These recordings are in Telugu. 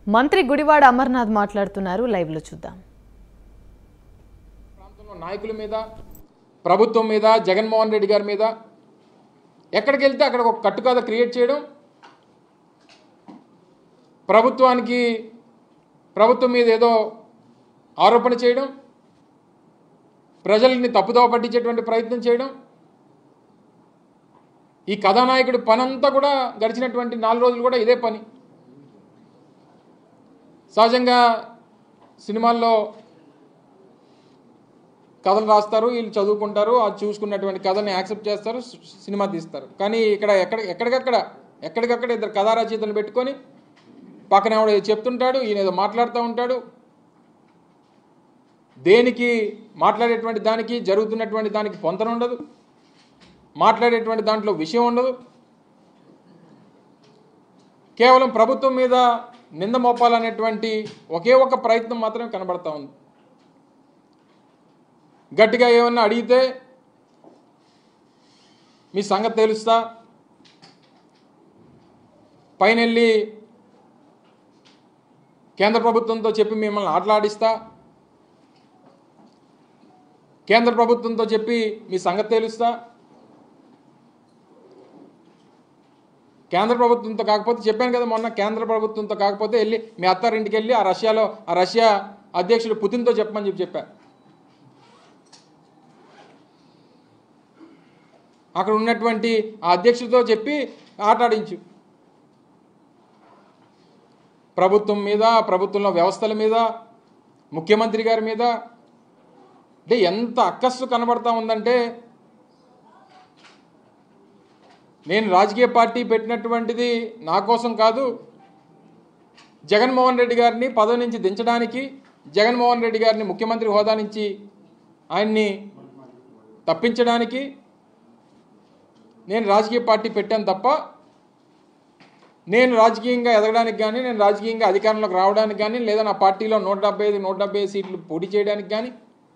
మంత్రి గుడివాడ అమర్నాథ్ మాట్లాడుతున్నారు లైవ్లో చూద్దాం ప్రాంతంలో నాయకుల మీద ప్రభుత్వం మీద జగన్మోహన్ రెడ్డి గారి మీద ఎక్కడికి వెళ్తే అక్కడ ఒక కట్టుకథ క్రియేట్ చేయడం ప్రభుత్వానికి ప్రభుత్వం మీద ఏదో ఆరోపణ చేయడం ప్రజల్ని తప్పుదోవ పట్టించేటువంటి ప్రయత్నం చేయడం ఈ కథానాయకుడి పనంతా కూడా గడిచినటువంటి నాలుగు రోజులు కూడా ఇదే పని సహజంగా సినిమాల్లో కథలు రాస్తారు వీళ్ళు చదువుకుంటారు అది చూసుకున్నటువంటి కథని యాక్సెప్ట్ చేస్తారు సి- సినిమా తీస్తారు కానీ ఇక్కడ ఎక్కడ ఎక్కడికక్కడ ఎక్కడికక్కడ ఇద్దరు కథా రచయితలు పెట్టుకొని పక్కన ఎవడో ఏదో చెప్తుంటాడు ఈయన ఏదో మాట్లాడుతూ ఉంటాడు దేనికి మాట్లాడేటువంటి దానికి జరుగుతున్నటువంటి దానికి పొంతన ఉండదు మాట్లాడేటువంటి దాంట్లో విషయం ఉండదు కేవలం ప్రభుత్వం మీద నింద మోపాలనేటువంటి ఒకే ఒక ప్రయత్నం మాత్రమే కనబడతా ఉంది గట్టిగా ఏమన్నా అడిగితే మీ సంగతి తెలుస్తా పైన వెళ్ళి కేంద్ర ప్రభుత్వంతో చెప్పి మిమ్మల్ని ఆటలాడిస్తా కేంద్ర ప్రభుత్వంతో చెప్పి మీ సంగతి తెలుస్తా కేంద్ర ప్రభుత్వంతో కాకపోతే చెప్పాను కదా మొన్న కేంద్ర ప్రభుత్వంతో కాకపోతే వెళ్ళి మీ అత్తారింటికి వెళ్ళి ఆ రష్యాలో ఆ రష్యా అధ్యక్షుడు పుతిన్తో చెప్పమని చెప్పి చెప్పా అక్కడ ఉన్నటువంటి ఆ అధ్యక్షుడితో చెప్పి ఆటాడించు ప్రభుత్వం మీద ప్రభుత్వంలో వ్యవస్థల మీద ముఖ్యమంత్రి గారి మీద అంటే ఎంత అక్కస్సు కనబడతా ఉందంటే నేను రాజకీయ పార్టీ పెట్టినటువంటిది నా కోసం కాదు జగన్మోహన్ రెడ్డి గారిని పదవి నుంచి దించడానికి జగన్మోహన్ రెడ్డి గారిని ముఖ్యమంత్రి హోదా నుంచి ఆయన్ని తప్పించడానికి నేను రాజకీయ పార్టీ పెట్టాను తప్ప నేను రాజకీయంగా ఎదగడానికి కానీ నేను రాజకీయంగా అధికారంలోకి రావడానికి కానీ లేదా నా పార్టీలో నూట డెబ్బై ఐదు నూట డెబ్బై ఐదు సీట్లు పోటీ చేయడానికి కానీ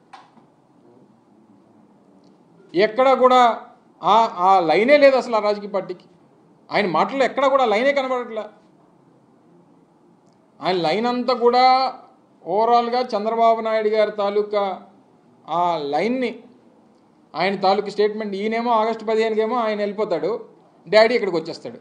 ఎక్కడా కూడా ఆ ఆ లైనే లేదు అసలు ఆ రాజకీయ పార్టీకి ఆయన మాటల్లో ఎక్కడా కూడా లైనే కనబడట్లే ఆయన లైన్ అంతా కూడా ఓవరాల్గా చంద్రబాబు నాయుడు గారి తాలూకా ఆ లైన్ని ఆయన తాలూకు స్టేట్మెంట్ ఈయనేమో ఆగస్టు పదిహేనుకేమో ఆయన వెళ్ళిపోతాడు డాడీ ఇక్కడికి వచ్చేస్తాడు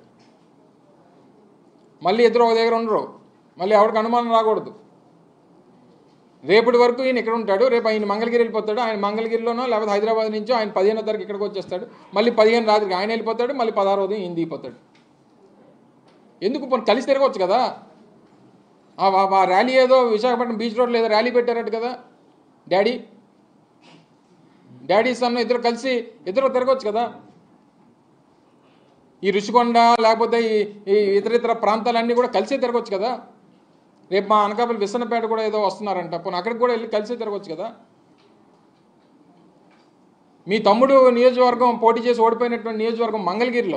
మళ్ళీ ఇద్దరు ఒక దగ్గర ఉండరు మళ్ళీ ఎవరికి అనుమానం రాకూడదు రేపటి వరకు ఈయన ఇక్కడ ఉంటాడు రేపు ఆయన మంగళగిరి వెళ్ళిపోతాడు ఆయన మంగళగిరిలోనో లేకపోతే హైదరాబాద్ నుంచో ఆయన పదిహేనో తారీఖు ఇక్కడికి వచ్చేస్తాడు మళ్ళీ పదిహేను రాత్రికి ఆయన వెళ్ళిపోతాడు మళ్ళీ పదహారు ఉదయం ఈయన దిగిపోతాడు ఎందుకు పోనీ కలిసి తిరగవచ్చు కదా ఆ ఆ- ఆ ర్యాలీ ఏదో విశాఖపట్నం బీచ్ రోడ్లో ఏదో ర్యాలీ పెట్టారట కదా డాడీ డాడీ సన్ ఇద్దరు కలిసి ఇద్దరు తిరగవచ్చు కదా ఈ రుషికొండ లేకపోతే ఈ ఈ ఇతర ఇతర ప్రాంతాలన్నీ కూడా కలిసే తిరగవచ్చు కదా రేపు మా అనకాపల్లి విసన్నపేట కూడా ఏదో వస్తున్నారంట పోనీ అక్కడికి కూడా వెళ్ళి కలిసే తిరగవచ్చు కదా మీ తమ్ముడు నియోజకవర్గం పోటీ చేసి ఓడిపోయినటువంటి నియోజకవర్గం మంగళగిరిలో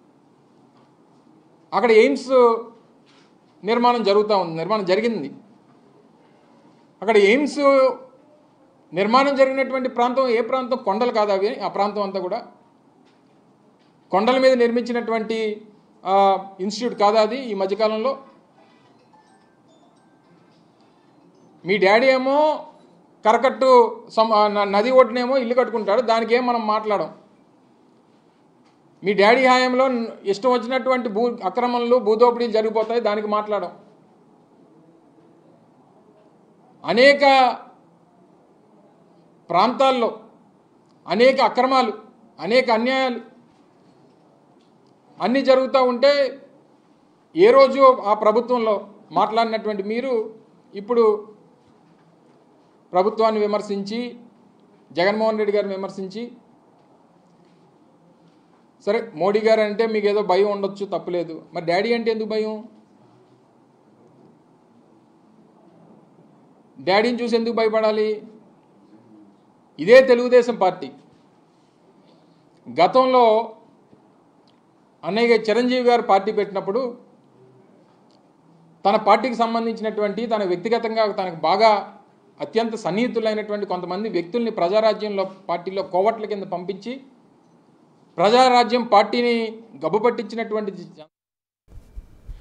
అక్కడ ఎయిమ్స్ నిర్మాణం జరుగుతూ ఉంది నిర్మాణం జరిగింది అక్కడ ఎయిమ్స్ నిర్మాణం జరిగినటువంటి ప్రాంతం ఏ ప్రాంతం కొండలు కాదు అవి ఆ ప్రాంతం అంతా కూడా కొండల మీద నిర్మించినటువంటి ఆ, ఇన్స్టిట్యూట్ కాదా అది ఈ మధ్యకాలంలో మీ డాడీ ఏమో కరకట్టు సమ న- నది ఒడ్డునేమో ఇల్లు కట్టుకుంటాడు దానికి ఏం మనం మాట్లాడం మీ డాడీ హాయంలో న- ఇష్టం వచ్చినటువంటి భూ అక్రమణలు భూదోపిడీలు జరిగిపోతాయి దానికి మాట్లాడం అనేక ప్రాంతాల్లో అనేక అక్రమాలు అనేక అన్యాయాలు అన్నీ జరుగుతూ ఉంటే ఏ రోజు ఆ ప్రభుత్వంలో మాట్లాడినటువంటి మీరు ఇప్పుడు ప్రభుత్వాన్ని విమర్శించి జగన్మోహన్ రెడ్డి గారిని విమర్శించి సరే మోడీ గారు అంటే మీకు ఏదో భయం ఉండొచ్చు తప్పులేదు మరి డాడీ అంటే ఎందుకు భయం డాడీని చూసి ఎందుకు భయపడాలి ఇదే తెలుగుదేశం పార్టీ గతంలో అన్నయ్య చిరంజీవి గారు పార్టీ పెట్టినప్పుడు తన పార్టీకి సంబంధించినటువంటి తన వ్యక్తిగతంగా తనకు బాగా అత్యంత సన్నిహితులైనటువంటి కొంతమంది వ్యక్తుల్ని ప్రజారాజ్యంలో పార్టీలో కోవట్ల కింద పంపించి ప్రజారాజ్యం పార్టీని గబ్బు పట్టించినటువంటి